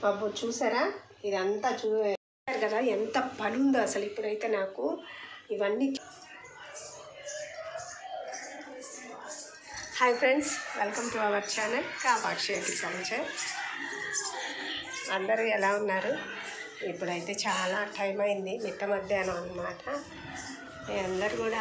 బాబు చూసారా ఇదంతా చూ చూసారు కదా ఎంత పని ఉందో అసలు ఇప్పుడైతే నాకు ఇవన్నీ hi friends welcome to our channel Kamakshi agriculture అందరూ ఎలా ఉన్నారు ఇప్పుడైతే చాలా టైం అయింది మిట్ట మధ్యాహ్నం అనమాట అందరు కూడా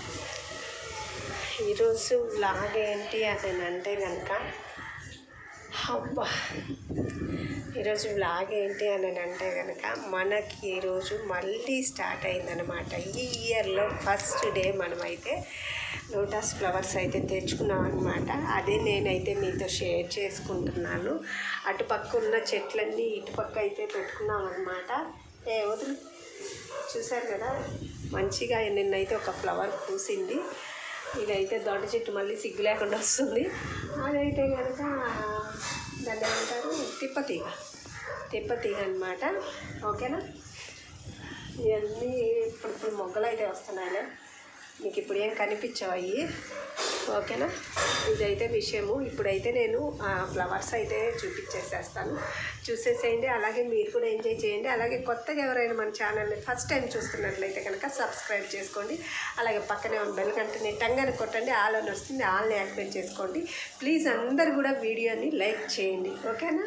ఈరోజు వ్లాగ్ ఏంటి అని అంటే కనుక అబ్బా ఈరోజు వ్లాగ్ ఏంటి అని అంటే కనుక మనకి ఈరోజు మళ్ళీ స్టార్ట్ అయిందనమాట ఈ ఇయర్లో ఫస్ట్ డే మనమైతే లోటస్ ఫ్లవర్స్ అయితే తెచ్చుకున్నాం అనమాట అదే నేనైతే మీతో షేర్ చేసుకుంటున్నాను అటుపక్క ఉన్న చెట్లన్నీ ఇటుపక్క అయితే పెట్టుకున్నాం అనమాట ఏ వదులు చూసారు కదా మంచిగా నిన్నైతే ఒక ఫ్లవర్ పూసింది ఇదైతే దొండ చెట్టు మళ్ళీ సిగ్గు లేకుండా వస్తుంది అదైతే కనుక దాన్ని ఏమంటారు తిప్పతీగ తిప్పతీగ అనమాట ఓకేనా ఇవన్నీ ఇప్పుడు ఇప్పుడు మొగ్గలు అయితే వస్తున్నాయిలే మీకు ఇప్పుడు ఏం కనిపించవు అవి ఓకేనా ఇదైతే విషయము ఇప్పుడైతే నేను ఫ్లవర్స్ అయితే చూపించేసేస్తాను చూసేసేయండి అలాగే మీరు కూడా ఎంజాయ్ చేయండి అలాగే కొత్తగా ఎవరైనా మన ఛానల్ని ఫస్ట్ టైం చూస్తున్నట్లయితే కనుక సబ్స్క్రైబ్ చేసుకోండి అలాగే పక్కనే ఉన్న బెల్ కంటే టంగాని కొట్టండి ఆల్ అని వస్తుంది ఆల్ని యాక్టివేట్ చేసుకోండి ప్లీజ్ అందరు కూడా వీడియోని లైక్ చేయండి ఓకేనా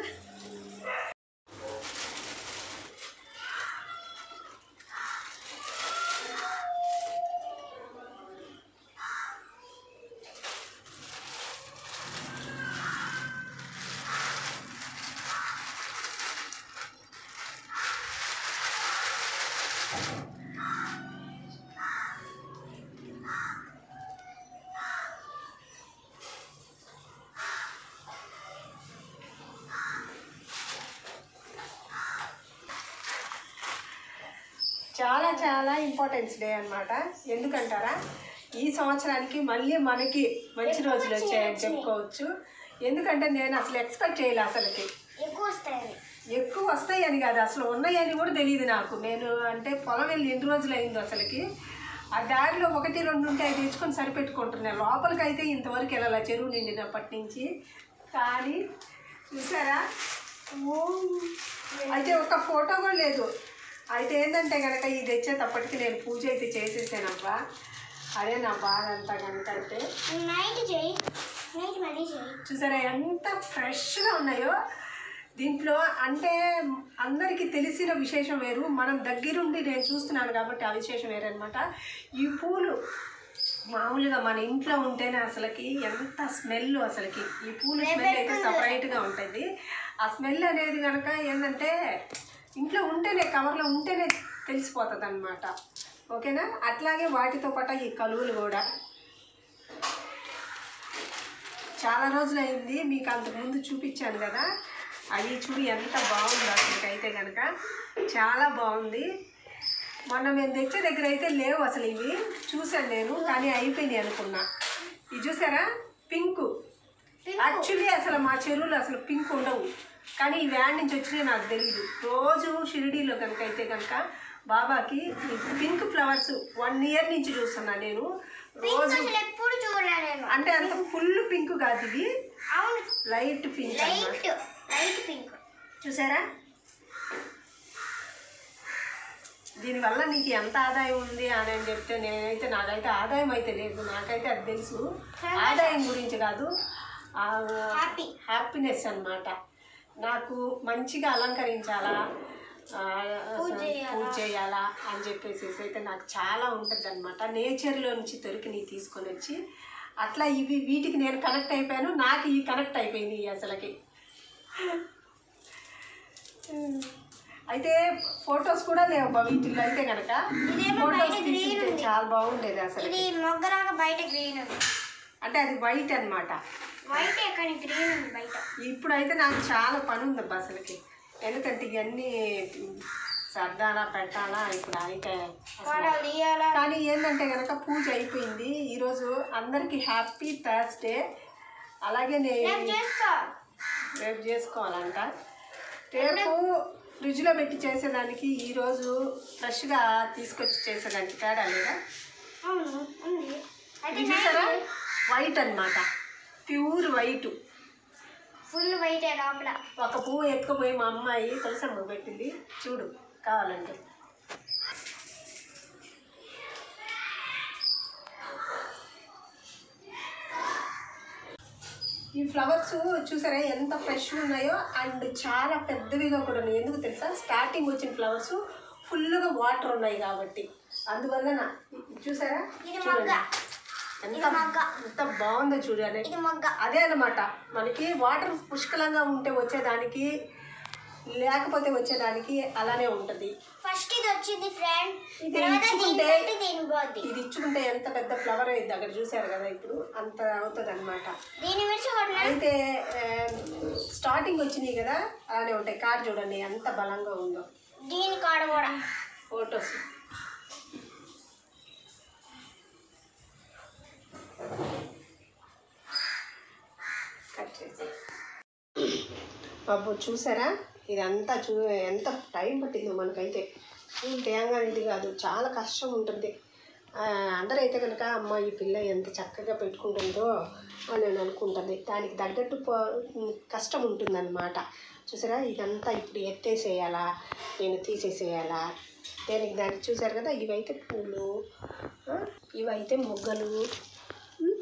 చాలా చాలా ఇంపార్టెన్స్ డే అనమాట ఎందుకంటారా ఈ సంవత్సరానికి మళ్ళీ మనకి మంచి రోజులు వచ్చాయని చెప్పుకోవచ్చు ఎందుకంటే నేను అసలు ఎక్స్పెక్ట్ చేయలే అసలుకి ఎక్కువ వస్తాయి ఎక్కువ వస్తాయని కాదు అసలు ఉన్నాయని కూడా తెలియదు నాకు నేను అంటే పొలం వెళ్ళి ఎన్ని రోజులు అయిందో అసలుకి ఆ దారిలో ఒకటి రెండు ఉంటే అవి తెచ్చుకొని సరిపెట్టుకుంటున్నాను లోపలికి అయితే ఇంతవరకు వెళ్ళాలి చెరువు నిండినప్పటి నుంచి కానీ చూసారా ఓ, అయితే ఒక ఫోటో కూడా లేదు అయితే ఏంటంటే కనుక ఇది తెచ్చేటప్పటికి నేను పూజ అయితే చేసేసానబ్బా అదే నా బాధ అంతా కనుక అంటే నైట్ చేయి నైట్ మళ్ళీ చేయి చూసారా ఎంత ఫ్రెష్గా ఉన్నాయో దీంట్లో అంటే అందరికీ తెలిసిన విశేషం వేరు మనం దగ్గరుండి నేను చూస్తున్నాను కాబట్టి ఆ విశేషం వేరనమాట ఈ పూలు మామూలుగా మన ఇంట్లో ఉంటేనే అసలుకి ఎంత స్మెల్ అసలుకి ఈ పూల స్మెల్ అయితే సపరేట్గా ఉంటుంది ఆ స్మెల్ అనేది కనుక ఏంటంటే ఇంట్లో ఉంటేనే కవర్లో ఉంటేనే తెలిసిపోతుంది అనమాట ఓకేనా అట్లాగే వాటితో పాటు ఈ కలువులు కూడా చాలా రోజులైంది మీకు అంతకుముందు చూపించాను కదా అవి చూడు ఎంత బాగుందో అసలు అయితే కనుక చాలా బాగుంది మొన్న మేము తెచ్చే దగ్గర అయితే లేవు అసలు ఇవి చూసాను నేను కానీ అయిపోయినాయి అనుకున్నా ఇది చూసారా పింక్ యాక్చువల్లీ అసలు మా చెరువులో అసలు పింక్ ఉండవు కానీ ఈ వ్యాన్ నుంచి వచ్చినాయి నాకు తెలియదు రోజు షిరిడీలో కనుక అయితే కనుక బాబాకి ఈ పింక్ ఫ్లవర్స్ వన్ ఇయర్ నుంచి చూస్తున్నా నేను రోజు అసలు ఎప్పుడు చూడలే నేను అంటే అంత ఫుల్ పింక్ కాదు ఇది అవును లైట్ పింక్ అన్నమాట లైట్ లైట్ పింక్ చూసారా దీనివల్ల నీకు ఎంత ఆదాయం ఉంది అని అని చెప్తే నేనైతే నాకైతే ఆదాయం అయితే లేదు నాకైతే అది తెలుసు ఆదాయం గురించి కాదు హ్యాపీ హ్యాపీనెస్ అన్నమాట నాకు మంచిగా అలంకరించాలా ఆ, పూజ చేయాలా. పూజ చేయాలా అని చెప్పేసి అయితే నాకు చాలా ఉంటుంది అనమాట నేచర్లో నుంచి దొరికినవి తీసుకొని వచ్చి అట్లా ఇవి వీటికి నేను కనెక్ట్ అయిపోయాను నాకు ఈ కనెక్ట్ అయిపోయింది ఈ అసలుకి అయితే ఫొటోస్ కూడా లేవు అబ్బా వీటిల్లో అయితే కనుక ఇదేమో ఫొటోస్ బయట తీసి green ఉంది. చాలా బాగుండేది అసలు ఇది మొగ్గలాగా బయట గ్రీన్ ఉంది అంటే అది వైట్ అన్నమాట వైట్ కానీ గ్రీన్ ఉంది బయట ఇప్పుడైతే నాకు చాలా పని ఉందబ్బా అసలుకి ఎందుకంటే ఇవన్నీ సర్దాలా పెట్టాలా ఇప్పుడు అయితే అసలు ఫోటోలు తీయాలా కానీ ఏంటంటే కనుక పూజ అయిపోయింది ఈరోజు అందరికీ హ్యాపీ థర్స్డే అలాగే రేపు నేను చేసుకో రేపు చేసుకోవాలంట రేపు ఫ్రిడ్జ్లో పెట్టి చేసేదానికి ఈరోజు ఫ్రెష్గా తీసుకొచ్చి చేసేదానికి తేడా లేదా అవును ఉంది అయితే ఇది చూసారా వైట్ అన్నమాట ప్యూర్ వైట్ ఫుల్ వైటే లోపల ఒక పువ్వు ఎత్తుకుపోయి మా అమ్మాయి తులసమ్మ పెట్టింది చూడు కావాలంటే ఈ ఫ్లవర్స్ చూసారా ఎంత ఫ్రెష్గా ఉన్నాయో అండ్ చాలా పెద్దవిగా కూడా ఉన్నాయి ఎందుకు తెలుసా స్టార్టింగ్ వచ్చిన ఫ్లవర్స్ ఫుల్గా వాటర్ ఉన్నాయి కాబట్టి అందువల్ల నా చూసారా ఇది చూడండి మొగ్గ. ఎంత ఇది మొగ్గ. ఎంత బాగుందో చూడండి ఇది మొగ్గ అదే అన్నమాట మనకి వాటర్ పుష్కలంగా ఉంటే వచ్చేదానికి లేకపోతే వచ్చేదానికి అలానే ఉంటుంది ఫస్ట్ ఇది వచ్చింది ఫ్రెండ్ ఇది తర్వాత దీని ఇచ్చుకుంటే పెట్టి దీని పోద్ది ఇది ఇచ్చుకుంటే ఎంత పెద్ద ఫ్లవర్ అయింది అక్కడ చూసారు కదా ఇప్పుడు అంత అవుతుంది అనమాట దీని మిర్చి కొట్టిన అయితే స్టార్టింగ్ వచ్చినాయి కదా అలానే ఉంటాయి కార్ చూడండి ఎంత బలంగా ఉందో దీని కాడ కూడా ఫొటోస్ కట్ చేసి బాబు చూసారా ఇదంతా చూ ఎంత టైం పట్టిందో మనకైతే పూలు తేంగానే ఇది కాదు చాలా కష్టం ఉంటుంది ఆ, అందరైతే కనుక అమ్మ ఈ పిల్ల ఎంత చక్కగా పెట్టుకుంటుందో అని నేను అనుకుంటుంది దానికి తగ్గట్టు పో- కష్టం ఉంటుందన్నమాట చూసారా ఇదంతా ఇప్పుడు ఎత్తేసేయాలా నేను తీసేసేయాలా దానికి దానికి చూసారు కదా ఇవైతే పూలు ఆ, ఇవైతే మొగ్గలు ఉమ్.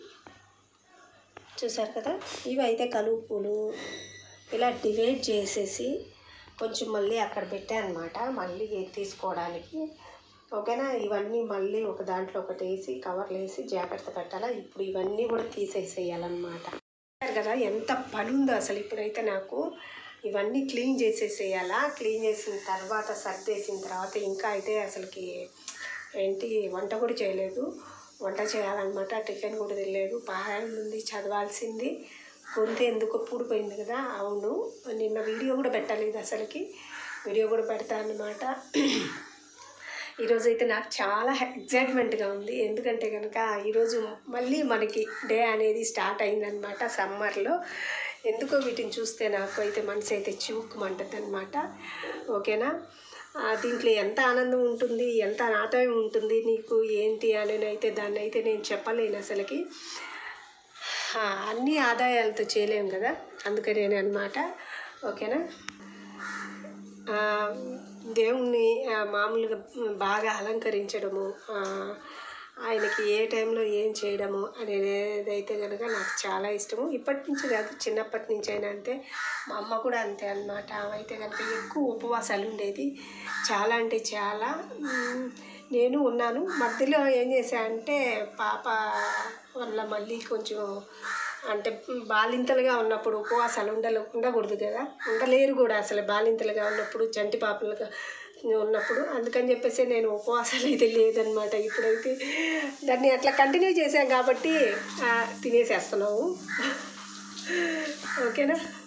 చూసారు కదా ఇవైతే కలువు పూలు ఇలా డివైడ్ చేసేసి కొంచెం మళ్ళీ అక్కడ పెట్టానమాట మళ్ళీ తీసుకోవడానికి ఓకేనా ఇవన్నీ మళ్ళీ ఒక దాంట్లో ఒకటి వేసి కవర్లు వేసి జాగ్రత్త పెట్టాలా ఇప్పుడు ఇవన్నీ కూడా తీసేసేయాలన్నమాట చూసారు కదా ఎంత పని ఉందో అసలు ఇప్పుడైతే నాకు ఇవన్నీ క్లీన్ చేసేసేయాలా క్లీన్ చేసిన తర్వాత సర్దేసిన తర్వాత ఇంకా అయితే అసలుకి ఏంటి వంట కూడా చేయలేదు వంట చేయాలన్నమాట టిఫిన్ కూడా తెలియదు పారాయణ ఉంది చదవాల్సింది గొంతు ఎందుకు పూడిపోయింది కదా అవును నిన్న వీడియో కూడా పెట్టలేదు అసలుకి వీడియో కూడా పెడతా అన్నమాట ఈరోజు అయితే నాకు చాలా ఎగ్జైట్మెంట్గా ఉంది ఎందుకంటే కనుక ఈరోజు మళ్ళీ మనకి డే అనేది స్టార్ట్ అయిందనమాట సమ్మర్లో ఎందుకో వీటిని చూస్తే నాకు అయితే మనసు అయితే చివుక్కుమంటుంది అనమాట ఓకేనా ఆ, దీంట్లో ఎంత ఆనందం ఉంటుంది ఎంత ఆదాయం ఉంటుంది నీకు ఏంటి అని అయితే దాన్ని అయితే నేను చెప్పలేను అసలుకి ఆ, అన్ని ఆదాయాలతో చేయలేము కదా అందుకనే అనమాట ఓకేనా ఆ, దేవుణ్ణి ఆ, మామూలుగా బాగా అలంకరించడము ఆ, ఆయనకి ఏ టైంలో ఏం చేయడము అనేది అయితే కనుక నాకు చాలా ఇష్టము ఇప్పటి నుంచి కాదు చిన్నప్పటి నుంచి అయినా అంతే మా అమ్మ కూడా అంతే అనమాట ఆమె అయితే కనుక ఎక్కువ ఉపవాసాలు ఉండేది చాలా అంటే చాలా మ్, నేను ఉన్నాను మధ్యలో ఏం చేశా అంటే పాప వల్ల మళ్ళీ కొంచెం అంటే బాలింతలుగా ఉన్నప్పుడు ఉపవాసాలు ఉండలు ఉండకూడదు కదా ఉండలేరు కూడా అసలు బాలింతలుగా ఉన్నప్పుడు చంటి పాపలుగా ఉన్నప్పుడు అందుకని చెప్పేసి నేను ఉపవాసాలు అయితే లేదనమాట ఇప్పుడైతే దాన్ని అట్లా కంటిన్యూ చేశాం కాబట్టి ఆ, తినేసేస్తున్నాము ఓకేనా